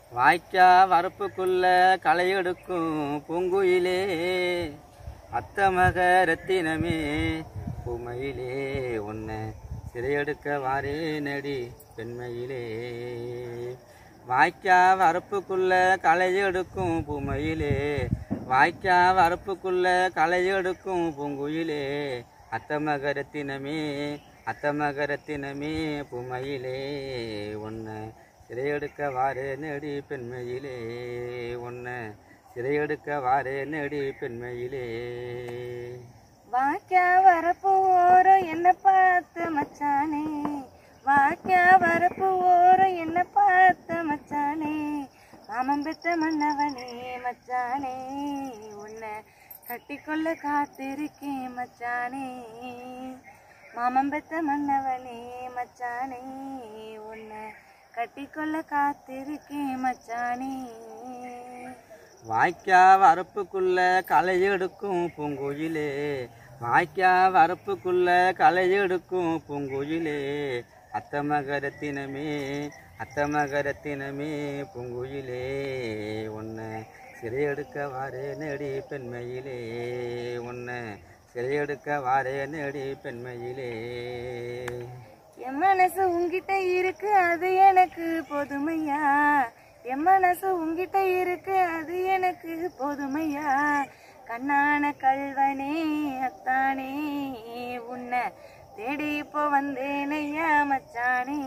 வாய்க்கா வரப்புக்குள்ள களை எடுக்கும் பூங்குயிலே அத்தமக ரத்தினமே பூமையிலே உன்னை சிறையெடுக்க வாரே நடி பெண்மையிலே வாய்க்கா வரப்புக்குள்ள களை எடுக்கும் பூமையிலே வாய்க்கா வரப்புக்குள்ள களை எடுக்கும் பூங்குயிலே அத்தமக ரத்தினமே அத்தமக ரத்தினமே பூமையிலே உன்னை சிறையெடுக்க வாரே நெடி பெண்மையிலே உன்னை சிறையெடுக்க வாரே நெடி பெண்மையிலே வாக்கியா வரப்பு ஓரம் என்ன பார்த்து மச்சானே வாக்கியா வரப்பு ஓரம் என்ன பார்த்து மச்சானே மாமன் பெத்த மன்னவனே மச்சானே உன்னை கட்டிக்கொள்ள காத்திருக்கேன் மச்சானே மாமன் பெத்த மன்னவனே மச்சானே உன்னை கட்டிக்கொள்ள காத்திருக்கேன் மச்சானே வாய்க்கா வரப்புக்குள்ள களை எடுக்கும் பூங்குயிலே வாய்க்கா வரப்புக்குள்ள களை எடுக்கும் பூங்குயிலே அத்தமகரத்தினமே அத்தமகரத்தினமே பூங்குயிலே உன்னை சிறையெடுக்க வாரே நெடி பெண்மையிலே உன்னை சிறையெடுக்க வாரே நெடி பெண்மையிலே என் மனசு உங்கிட்ட இருக்கு அது எனக்கு போதுமையா என் மனசு உங்கிட்ட இருக்கு அது எனக்கு போதுமையா கண்ணான கல்வனே அத்தானே உன்னை தேடி இப்போ வந்தேனையா மச்சானே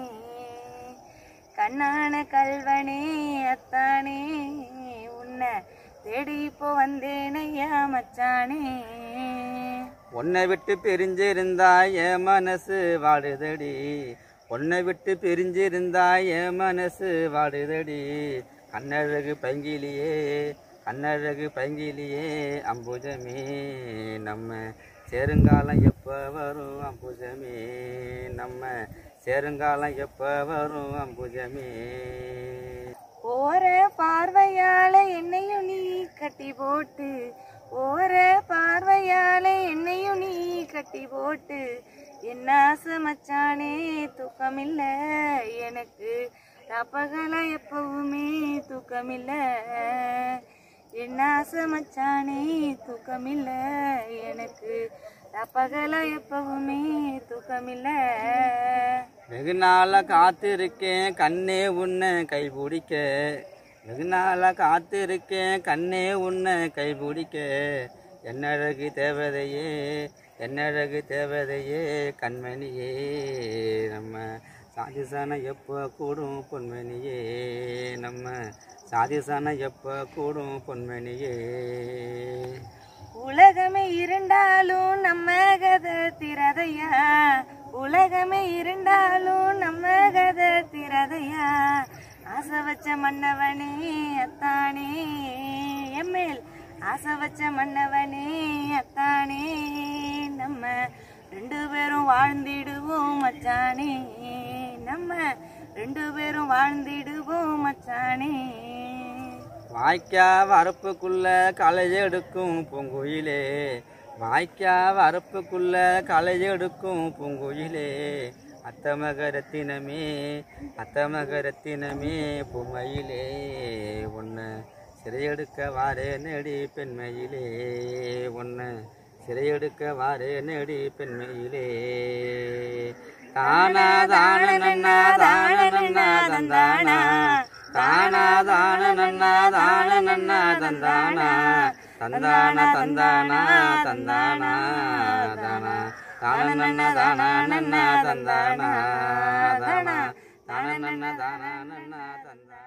கண்ணான கல்வனே அத்தானே உன்னை தேடி இப்போ வந்தேனையா மச்சானே உன்னை விட்டு பிரிஞ்சிருந்தா என் மனசு வாடுதடி உன்னை விட்டு பிரிஞ்சிருந்தா என் மனசு வாடுதடி கண்ணழகு பைங்கிலியே கண்ணழகு பைங்கிலியே அம்புஜமே நம்ம சேருங்காலம் எப்போ வரும் அம்புஜமே நம்ம சேருங்காலம் எப்போ வரும் அம்புஜமே ஓர பார்வையால என்னையும் நீ கட்டி போட்டு ஓர பார்வையால என்னையும் நீ கட்டி போட்டு என்ன ஆசை மச்சானே தூக்கமில்ல எனக்கு தப்பகல எப்பவுமே தூக்கமில்ல என்ன ஆசை மச்சானே தூக்கமில்ல எனக்கு தப்பகல எப்பவுமே தூக்கமில்ல வெகு நாளா காத்திருக்கேன் கண்ணே உன்னை கை பிடிக்க வெகு நாளா காத்திருக்கேன் கண்ணே உன்னை கை பிடிக்க என்னழகு தேவதையே என்னழகு தேவதையே கண்மணியே நம்ம சாதிசான எப்போ கூடும் பொன்மணியே நம்ம சாதிசான எப்போ கூடும் பொன்மணியே உலகமே இருந்தாலும் நம்ம கதை திரதையா உலகமே இருந்தாலும் நம்ம கதை திரதையா ஆசை வச்ச மன்னவனே அத்தானே எம்மேல் ஆசை வச்ச மன்னவனே அத்தானே நம்ம ரெண்டு பேரும் வாழ்ந்திடுவோம் மச்சானே நம்ம ரெண்டு பேரும் வாழ்ந்திடுவோம் மச்சானே வாய்க்கா வரப்புக்குள்ள களை எடுக்கும் பூங்குயிலே வாய்க்கா வரப்புக்குள்ள களை எடுக்கும் பூங்குயிலே அத்தமக ரத்தினமே அத்தமக ரத்தினமே பொம்மையிலே உன்னை சிறையெடுக்க வாரே நெடி பெண்மையிலே உன்னை சிறையெடுக்க வாரே நெடி பெண்மையிலே தானா தான நன்னா தான நன்னா தந்தானா தானா தான நன்னா தான நன்னா தந்தானா தந்தான தந்தானா தந்தானா தானா தான நன்னா தானா நன்னா தந்தானா தானா தான நன்னா தானா நன்னா தந்தானா